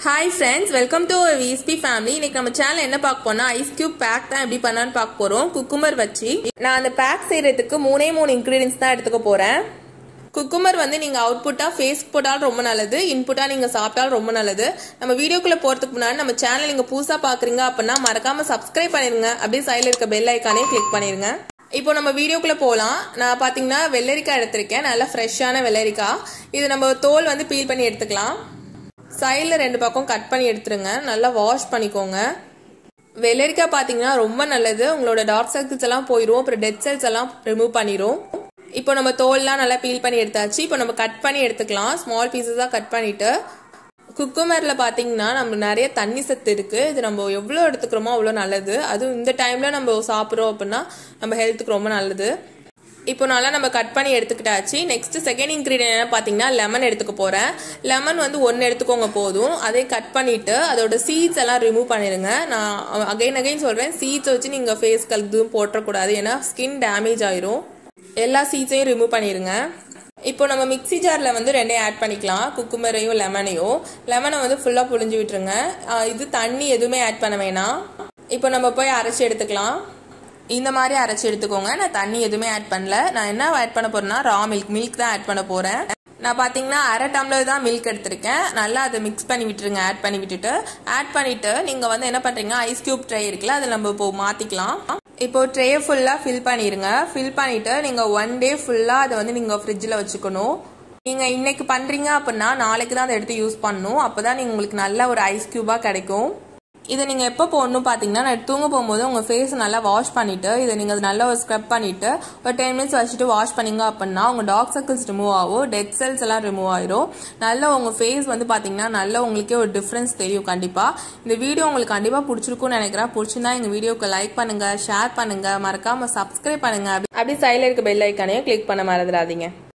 hi friends welcome to VSP family இன்னைக்கு நம்ம channel என்ன பார்க்க போனா ஐஸ் கியூப் பேக் தான் எப்படி பண்ணலான்னு பார்க்க போறோம் குக்குமர் வச்சு நான் அந்த பேக் செய்யறதுக்கு மூணே மூணு இன்க்ரீடியன்ஸ் தான் எடுத்துக்க போறேன் குக்குமர் வந்து நீங்க அவுட்புட்டா ஃபேஸ் போட்டாலும் ரொம்ப நல்லது இன்புட்டா நீங்க சாப்பிட்டாலும் ரொம்ப நல்லது நம்ம வீடியோக்குள்ள போறதுக்கு முன்னாடி நம்ம சேனல் நீங்க புதுசா பாக்குறீங்க அப்படின்னா மறக்காம சப்ஸ்கிரைப் பண்ணிருங்க அப்படியே சைடில் இருக்க பெல் ஐக்கானே கிளிக் பண்ணிருங்க இப்போ நம்ம வீடியோக்குள்ள போகலாம் நான் பாத்தீங்கன்னா வெள்ளரிக்காய் எடுத்திருக்கேன் நல்லா ஃப்ரெஷ்ஷான வெள்ளரிக்காய் இது நம்ம தோல் வந்து பீல் பண்ணி எடுத்துக்கலாம் சைடில் ரெண்டு பக்கம் கட் பண்ணி எடுத்துருங்க நல்லா வாஷ் பண்ணிக்கோங்க வெள்ளரிக்காய் பார்த்தீங்கன்னா ரொம்ப நல்லது உங்களோட டார்க் சர்க்கிள்ஸ் எல்லாம் போயிடும் அப்புறம் டெட் செல்ஸ் எல்லாம் ரிமூவ் பண்ணிடும் இப்போ நம்ம தோல்லாம் நல்லா பீல் பண்ணி எடுத்தாச்சு இப்போ நம்ம கட் பண்ணி எடுத்துக்கலாம் ஸ்மால் பீசஸாக கட் பண்ணிட்டு குக்குமரில் பார்த்தீங்கன்னா நம்ம நிறைய தண்ணி சத்து இருக்கு இது நம்ம எவ்வளோ எடுத்துக்கிறோமோ அவ்வளோ நல்லது அதுவும் இந்த டைம்ல நம்ம சாப்பிட்றோம் அப்படின்னா நம்ம ஹெல்த்துக்கு ரொம்ப நல்லது இப்போ நல்லா நம்ம கட் பண்ணி எடுத்துக்கிட்டாச்சு நெக்ஸ்ட் செகண்ட் இன்க்ரீடியன்ட் என்ன பார்த்தீங்கன்னா லெமன் எடுத்துக்க போகிறேன் லெமன் வந்து ஒன்று எடுத்துக்கோங்க போதும் அதே கட் பண்ணிவிட்டு அதோட சீட்ஸ் எல்லாம் ரிமூவ் பண்ணிடுங்க நான் அகைன் அகைன் சொல்கிறேன் சீட்ஸ் வச்சு நீங்கள் ஃபேஸ் எதுவும் போட்டக்கூடாது ஏன்னா ஸ்கின் டேமேஜ் ஆயிரும் எல்லா சீட்ஸையும் ரிமூவ் பண்ணிடுங்க இப்போ நம்ம மிக்ஸி ஜாரில் வந்து ரெண்டையும் ஆட் பண்ணிக்கலாம் குக்குமரையும் லெமனையும் லெமனை வந்து ஃபுல்லாக புழிஞ்சு விட்டுருங்க இது தண்ணி எதுவுமே ஆட் பண்ண வேணாம் இப்போ நம்ம போய் அரைச்சி எடுத்துக்கலாம் இந்த மாதிரி அரைச்சி எடுத்துக்கோங்க நான் தண்ணி எதுவுமே ஆட் பண்ணல நான் என்ன ஆட் பண்ண போறேன்னா ரா மில்க் மில்க் தான் ஆட் பண்ண போறேன் நான் பார்த்தீங்கன்னா அரை டம்ளர் தான் மில்க் எடுத்திருக்கேன் நல்லா அதை மிக்ஸ் பண்ணி விட்டுருங்க ஆட் பண்ணி விட்டுட்டு ஆட் பண்ணிட்டு நீங்கள் வந்து என்ன பண்ணுறீங்க ஐஸ் கியூப் ட்ரை இருக்குல்ல அதை நம்ம இப்போ மாற்றிக்கலாம் இப்போ ட்ரே ஃபுல்லாக ஃபில் பண்ணிடுங்க ஃபில் பண்ணிட்டு நீங்கள் ஒன் டே ஃபுல்லாக அதை வந்து நீங்கள் ஃப்ரிட்ஜில் வச்சுக்கணும் நீங்கள் இன்னைக்கு பண்ணுறீங்க அப்படின்னா நாளைக்கு தான் அதை எடுத்து யூஸ் பண்ணணும் அப்போ தான் நீங்கள் உங்களுக்கு நல்ல ஒரு ஐஸ் கியூபாக கிடைக்கும் இதை நீங்கள் எப்போ போடணும் பார்த்தீங்கன்னா நான் தூங்க போகும்போது உங்கள் ஃபேஸ் நல்லா வாஷ் பண்ணிவிட்டு இதை நீங்கள் நல்லா ஒரு ஸ்க்ரப் பண்ணிவிட்டு ஒரு டென் மினிட்ஸ் வச்சுட்டு வாஷ் பண்ணீங்க அப்படின்னா உங்கள் டார்க் சர்க்கிள்ஸ் ரிமூவ் ஆகும் டெட் செல்ஸ் எல்லாம் ரிமூவ் ஆயிரும் நல்லா உங்கள் ஃபேஸ் வந்து பார்த்தீங்கன்னா நல்லா உங்களுக்கே ஒரு டிஃப்ரென்ஸ் தெரியும் கண்டிப்பாக இந்த வீடியோ உங்களுக்கு கண்டிப்பாக பிடிச்சிருக்கும்னு நினைக்கிறேன் பிடிச்சிருந்தா எங்கள் வீடியோக்கு லைக் பண்ணுங்கள் ஷேர் பண்ணுங்கள் மறக்காமல் சப்ஸ்கிரைப் பண்ணுங்கள் அப்படி அப்படி சைடில் இருக்க பெல் ஐக்கானையும் கிளிக் பண்ண மறந்துடாதீங்க